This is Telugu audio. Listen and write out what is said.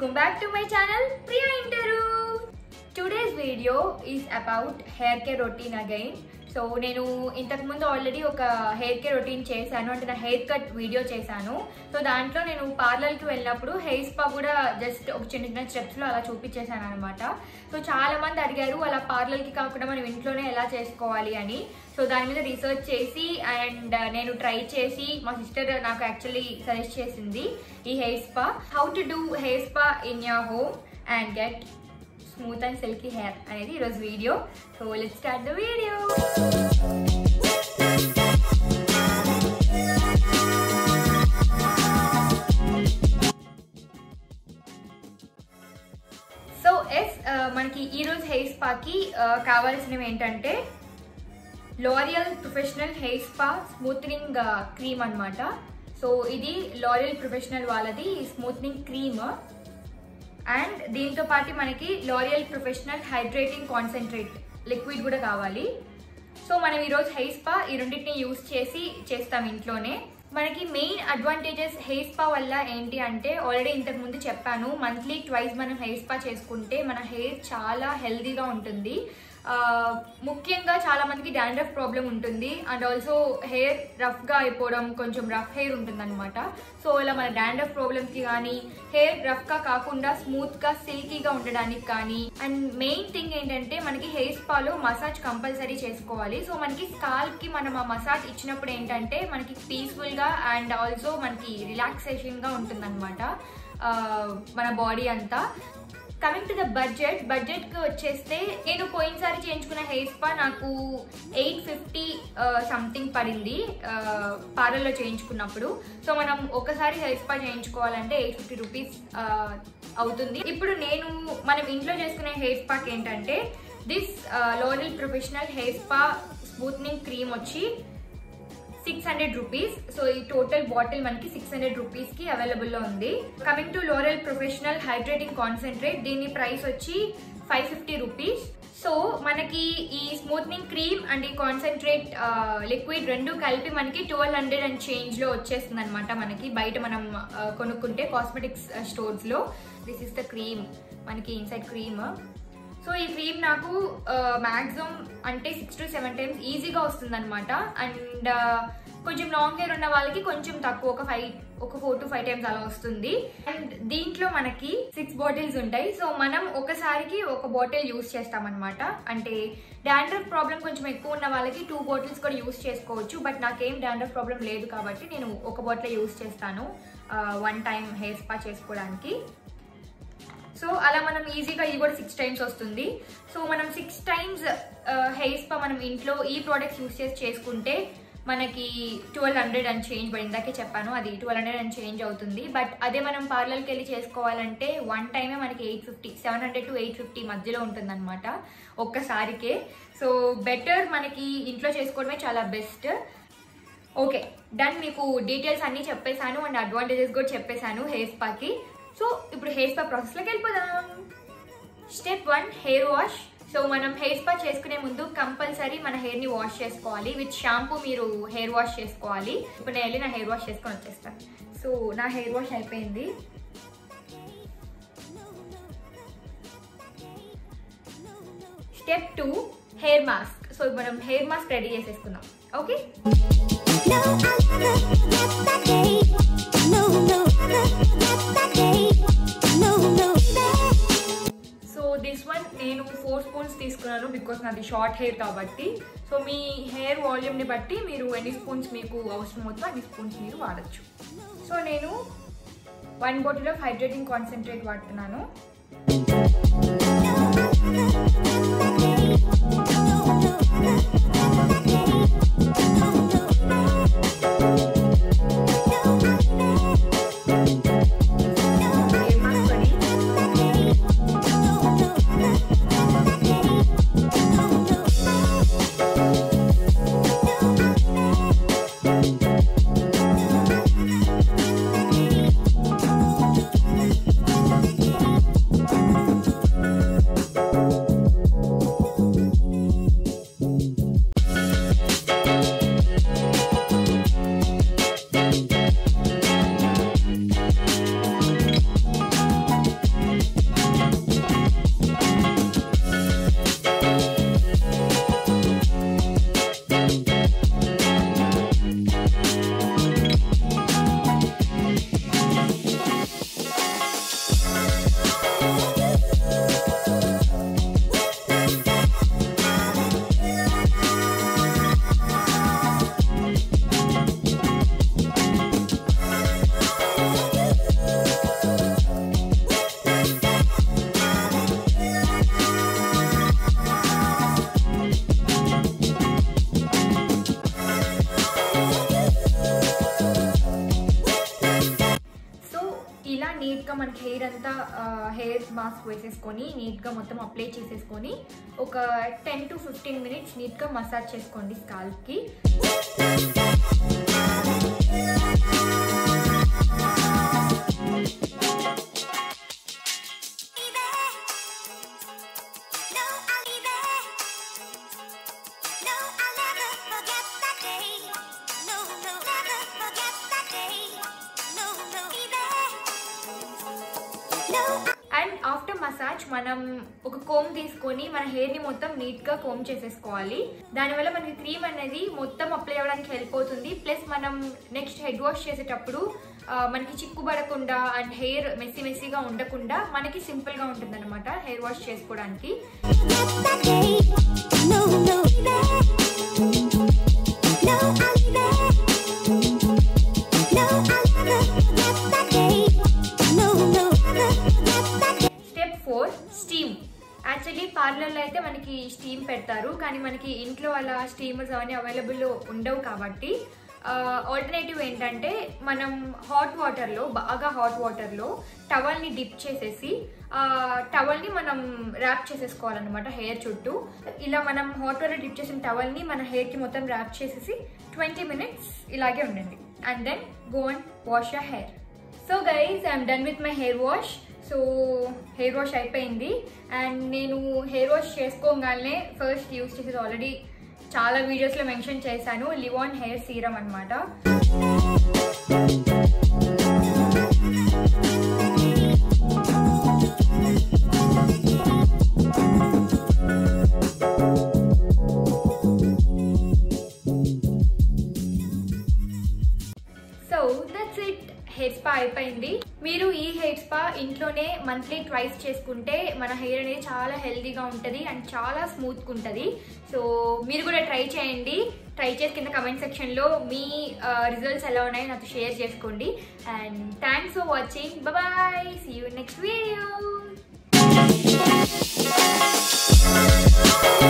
Welcome back to my channel, Priya Interu. Today's video is about hair care routine again. So నేను ఇంతకు ముందు ఆల్రెడీ ఒక హెయిర్ కేర్ రొటీన్ చేశాను అంటే నా హెయిర్ కట్ వీడియో చేశాను సో దాంట్లో నేను పార్లర్కి వెళ్ళినప్పుడు హెయిర్ స్పా కూడా జస్ట్ ఒక చిన్న చిన్న స్టెప్స్లో అలా చూపించేశాను అనమాట సో చాలా మంది అడిగారు అలా పార్లర్కి కాకుండా మనం ఇంట్లోనే ఎలా చేసుకోవాలి అని సో దాని మీద రీసెర్చ్ చేసి అండ్ నేను ట్రై చేసి మా సిస్టర్ నాకు యాక్చువల్లీ సజెస్ట్ చేసింది ఈ hair spa how to do hair spa in your home and get smooth and silky hair అనేది ఈరోజు video so let start the video so yes మనకి ఈరోజు హెయిర్ స్పాకి కావాల్సినవి ఏంటంటే L'Oreal professional hair spa smoothening cream అన్నమాట సో ఇది లారియల్ ప్రొఫెషనల్ వాళ్ళది స్మూత్నింగ్ క్రీమ్ అండ్ దీంతో పాటు మనకి L'Oreal professional hydrating concentrate liquid కూడా కావాలి సో మనం ఈరోజు హెయిర్ స్పా ఈ రెండింటిని యూస్ చేసి చేస్తాం ఇంట్లోనే మనకి మెయిన్ అడ్వాంటేజెస్ హెయిర్ స్పా వల్ల ఏంటి అంటే ఆల్రెడీ ఇంతకు ముందు చెప్పాను మంత్లీ ట్వైస్ మనం హెయిర్ స్పా చేసుకుంటే మన హెయిర్ చాలా హెల్దీగా ఉంటుంది ఆ, ముఖ్యంగా చాలా మందికి డాండ్రఫ్ ప్రాబ్లం ఉంటుంది అండ్ ఆల్సో హెయిర్ రఫ్గా అయిపోవడం కొంచెం రఫ్ హెయిర్ ఉంటుంది అనమాట సో ఇలా మన డాండ్రఫ్ ప్రాబ్లమ్స్కి కానీ హెయిర్ రఫ్గా కాకుండా స్మూత్గా సిల్కీగా ఉండడానికి కానీ అండ్ మెయిన్ థింగ్ ఏంటంటే మనకి హెయిర్ స్పాలో మసాజ్ కంపల్సరీ చేసుకోవాలి సో మనకి స్కాల్ప్కి మనం ఆ మసాజ్ ఇచ్చినప్పుడు ఏంటంటే మనకి పీస్ఫుల్గా అండ్ ఆల్సో మనకి రిలాక్సేషన్గా ఉంటుందన్నమాట ఆ, మన బాడీ అంతా coming to the budget budget కి వచ్చేస్తే నేను పోయినసారి చేయించుకున్న హెయిర్ స్పా నాకు ఎయిట్ ఫిఫ్టీ సంథింగ్ పడింది పార్లర్లో చేయించుకున్నప్పుడు సో మనం ఒకసారి హెయిర్ స్పా చేయించుకోవాలంటే ఎయిట్ ఫిఫ్టీ రూపీస్ అవుతుంది ఇప్పుడు నేను మనం ఇంట్లో చేసుకునే హెయిర్ స్పాకి ఏంటంటే this L'Oreal professional hair spa smoothening cream వచ్చి సిక్స్ హండ్రెడ్ రూపీస్ సో ఈ టోటల్ బాటిల్ మనకి సిక్స్ హండ్రెడ్ రూపీస్ కి అవైలబుల్ లో ఉంది coming to L'Oreal professional hydrating concentrate దీని ప్రైస్ వచ్చి ఫైవ్ ఫిఫ్టీ రూపీస్ సో మనకి ఈ స్మూత్నింగ్ క్రీమ్ అండ్ ఈ కాన్సన్ట్రేట్ లిక్విడ్ రెండు కలిపి మనకి ట్వెల్వ్ హండ్రెడ్ అండ్ చేంజ్ లో వచ్చేస్తుంది అనమాట మనకి బయట మనం ఆ, కొనుక్కుంటే కాస్మెటిక్స్ స్టోర్స్ లో దిస్ ఇస్ ద క్రీమ్ మనకి ఇన్సైడ్ క్రీమ్ సో ఈ క్రీమ్ నాకు మ్యాక్సిమం అంటే సిక్స్ టు సెవెన్ టైమ్స్ ఈజీగా వస్తుంది అనమాట అండ్ కొంచెం లాంగ్ హెయిర్ ఉన్న వాళ్ళకి కొంచెం తక్కువ ఒక ఫైవ్ ఒక ఫోర్ టు ఫైవ్ టైమ్స్ అలా వస్తుంది అండ్ దీంట్లో మనకి సిక్స్ బాటిల్స్ ఉంటాయి సో మనం ఒకసారికి ఒక బాటిల్ యూస్ చేస్తామన్నమాట అంటే డాండ్రఫ్ ప్రాబ్లం కొంచెం ఎక్కువ ఉన్న వాళ్ళకి టూ బాటిల్స్ కూడా యూస్ చేసుకోవచ్చు బట్ నాకేం డాండ్రఫ్ ప్రాబ్లం లేదు కాబట్టి నేను ఒక బాటిల్ యూస్ చేస్తాను వన్ టైం హెయిర్ స్పా చేసుకోవడానికి సో అలా మనం ఈజీగా ఇది కూడా సిక్స్ టైమ్స్ వస్తుంది సో మనం సిక్స్ టైమ్స్ హెయిర్ స్పా మనం ఇంట్లో ఈ ప్రోడక్ట్స్ యూస్ చేసి చేసుకుంటే మనకి ట్వెల్వ్ హండ్రెడ్ అండ్ చేంజ్ పడి ఇందాకే చెప్పాను అది ట్వెల్వ్ హండ్రెడ్ అండ్ చేంజ్ అవుతుంది బట్ అదే మనం పార్లర్కి వెళ్ళి చేసుకోవాలంటే వన్ టైమే మనకి eight fifty seven hundred to eight fifty మధ్యలో ఉంటుందన్నమాట ఒక్కసారికే సో బెటర్ మనకి ఇంట్లో చేసుకోవడమే చాలా బెస్ట్ ఓకే డన్ మీకు డీటెయిల్స్ అన్నీ చెప్పేశాను అండ్ అడ్వాంటేజెస్ కూడా చెప్పేశాను హెయిర్ స్పాకి సో ఇప్పుడు హెయిర్ స్పా ప్రాసెస్లోకి వెళ్ళిపోదాం step one hair wash so మనం హెయిర్ స్పా చేసుకునే ముందు కంపల్సరీ మన హెయిర్ని వాష్ చేసుకోవాలి విత్ షాంపూ మీరు హెయిర్ వాష్ చేసుకోవాలి ఇప్పుడు నేను వెళ్ళి నా హెయిర్ వాష్ చేసుకొని వచ్చేస్తాను సో నా హెయిర్ వాష్ అయిపోయింది step two hair mask so మనం హెయిర్ మాస్క్ రెడీ చేసేసుకుందాం okay No, I'll never forget that day. No, no, never forget that day. No, no, never. So this one నేను ఫోర్ స్పూన్స్ తీసుకున్నాను బికాస్ నాది షార్ట్ హెయిర్ కాబట్టి సో మీ హెయిర్ వాల్యూమ్ని బట్టి మీరు ఎన్ని స్పూన్స్ మీకు అవసరం అవుతుందో అన్ని స్పూన్స్ మీరు వాడచ్చు సో నేను one bottle of hydrating concentrate వాడుతున్నాను హెయిర్ మాస్క్ కొని No, ఫేస్ మాస్క్ వేసేసుకొని నీట్గా మొత్తం అప్లై చేసేసుకొని ఒక టెన్ టు ఫిఫ్టీన్ మినిట్స్ నీట్గా మసాజ్ చేసుకోండి స్కాల్ప్కి No, I'll leave it. No, I'll never forget that day. No, no, never forget that day. No, no, leave it. No, and after massage మనం ఒక కోమ్ తీసుకొని మన హెయిర్ని మొత్తం నీట్గా కోమ్ చేసేసుకోవాలి దానివల్ల మనకి క్రీమ్ అనేది మొత్తం అప్లై అవ్వడానికి హెల్ప్ అవుతుంది ప్లస్ మనం నెక్స్ట్ హెడ్ వాష్ చేసేటప్పుడు ఆ, మనకి చిక్కుబడకుండా అండ్ హెయిర్ మెస్సీ మెస్సీగా ఉండకుండా మనకి సింపుల్గా ఉంటుంది అనమాట హెయిర్ వాష్ చేసుకోవడానికి forget that day. No, no, leave it. No, I'll leave it. No, I'll never forget that day. No, no, never forget that day. Step four steam actually పార్లర్లో అయితే మనకి స్టీమ్ పెడతారు కానీ మనకి ఇంట్లో అలా స్టీమర్స్ అవన్నీ అవైలబుల్ ఉండవు కాబట్టి ఆల్టర్నేటివ్ ఏంటంటే మనం హాట్ వాటర్లో బాగా హాట్ వాటర్లో టవల్ని డిప్ చేసేసి టవల్ని మనం ర్యాప్ చేసేసుకోవాలన్నమాట హెయిర్ చుట్టూ ఇలా మనం హాట్ వాటర్ డిప్ చేసిన టవల్ని మన హెయిర్కి మొత్తం ర్యాప్ చేసేసి ట్వంటీ మినిట్స్ ఇలాగే ఉండండి and then go and wash your hair so guys I'm done with my hair wash so hair wash అయిపోయింది అండ్ నేను హెయిర్ వాష్ చేసుకోగానే ఫస్ట్ యూస్ చేసేది ఆల్రెడీ చాలా వీడియోస్లో మెన్షన్ చేశాను లివాన్ హెయిర్ సీరం అనమాట so that's it hair spa అయిపోయింది మీరు ఈ హెయిర్ స్పా ఇంట్లోనే మంత్లీ ట్వైస్ చేసుకుంటే మన హెయిర్ అనేది చాలా హెల్దీగా ఉంటుంది అండ్ చాలా స్మూత్గా ఉంటుంది సో మీరు కూడా ట్రై చేయండి ట్రై చేసి కింద కమెంట్ సెక్షన్లో మీ రిజల్ట్స్ ఎలా ఉన్నాయో నాతో షేర్ చేసుకోండి and thanks for watching bye see you next video